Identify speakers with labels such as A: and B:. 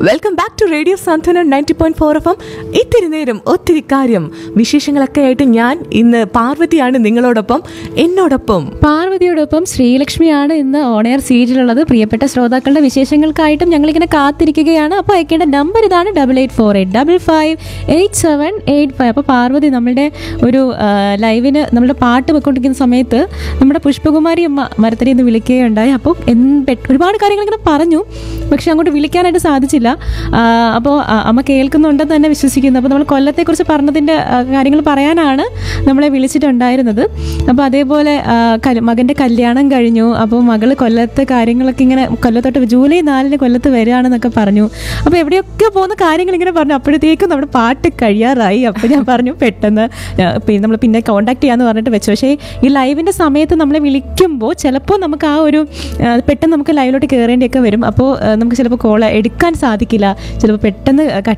A: welcome back to radio Santhwanam ninety point four F M ഇത്തിരി നേരം ഒത്തിരി കാര്യം വിശേഷങ്ങളൊക്കെ ആയിട്ട് ഞാൻ ഇന്ന് പാർവതിയാണ് നിങ്ങളോടൊപ്പം എന്നോടൊപ്പം
B: പാർവതിയോടൊപ്പം ശ്രീലക്ഷ്മിയാണ് ഇന്ന് ഓണയർ സീരിയലുള്ളത് പ്രിയപ്പെട്ട ശ്രോതാക്കളുടെ വിശേഷങ്ങൾക്കായിട്ടും ഞങ്ങളിങ്ങനെ കാത്തിരിക്കുകയാണ് അപ്പോൾ അയക്കേണ്ട നമ്പർ ഇതാണ് double eight four eight double five eight seven eight five അപ്പോൾ പാർവതി നമ്മളുടെ ഒരു ആ, ലൈവിന് നമ്മുടെ പാട്ട് വെക്കൊണ്ടിരിക്കുന്ന സമയത്ത് നമ്മുടെ പുഷ്പകുമാരി അമ്മ മരത്തടി എന്ന് വിളിക്കുകയുണ്ടായി അപ്പോൾ എന്ത് ഒരുപാട് കാര്യങ്ങൾ ഇങ്ങനെ പറഞ്ഞു പക്ഷെ അങ്ങോട്ട് വിളിക്കാനായിട്ട് സാധിച്ചില്ല ആ, അപ്പോൾ ആ, അമ്മ കേൾക്കുന്നുണ്ടെന്ന് തന്നെ വിശ്വസിക്കുന്നു അപ്പോൾ നമ്മൾ കൊല്ലത്തെക്കുറിച്ച് പറഞ്ഞതിൻ്റെ ആ, കാര്യങ്ങൾ പറയാനാണ് നമ്മളെ വിളിച്ചിട്ടുണ്ടായിരുന്നത് അപ്പോൾ അതേപോലെ ആ, കൽ- മകൻ്റെ കല്യാണം കഴിഞ്ഞു അപ്പോൾ മകള് കൊല്ലത്തെ കാര്യങ്ങളൊക്കെ ഇങ്ങനെ കൊല്ലത്തോട്ട് ജൂലൈ നാലിന് കൊല്ലത്ത് വരികയാണെന്നൊക്കെ പറഞ്ഞു അപ്പോൾ എവിടെയൊക്കെ പോകുന്ന കാര്യങ്ങൾ ഇങ്ങനെ പറഞ്ഞു അപ്പോഴത്തേക്കും നമ്മുടെ പാട്ട് കഴിയാറായി അപ്പോൾ ഞാൻ പറഞ്ഞു പെട്ടെന്ന് ആ, പിന്നെ നമ്മൾ പിന്നെ കോൺടാക്ട് ചെയ്യാമെന്ന് പറഞ്ഞിട്ട് വെച്ചു പക്ഷേ ഈ ലൈവിൻ്റെ സമയത്ത് നമ്മളെ വിളിക്കുമ്പോൾ ചിലപ്പോൾ നമുക്ക് ആ ഒരു ആ, പെട്ടെന്ന് നമുക്ക് ലൈവിലോട്ട് കയറേണ്ടിയൊക്കെ വരും അപ്പോൾ ആ, നമുക്ക് ചിലപ്പോൾ കോൾ എടുക്കാൻ സാധിക്കില്ല ചിലപ്പോൾ പെട്ടെന്ന് കട്ട്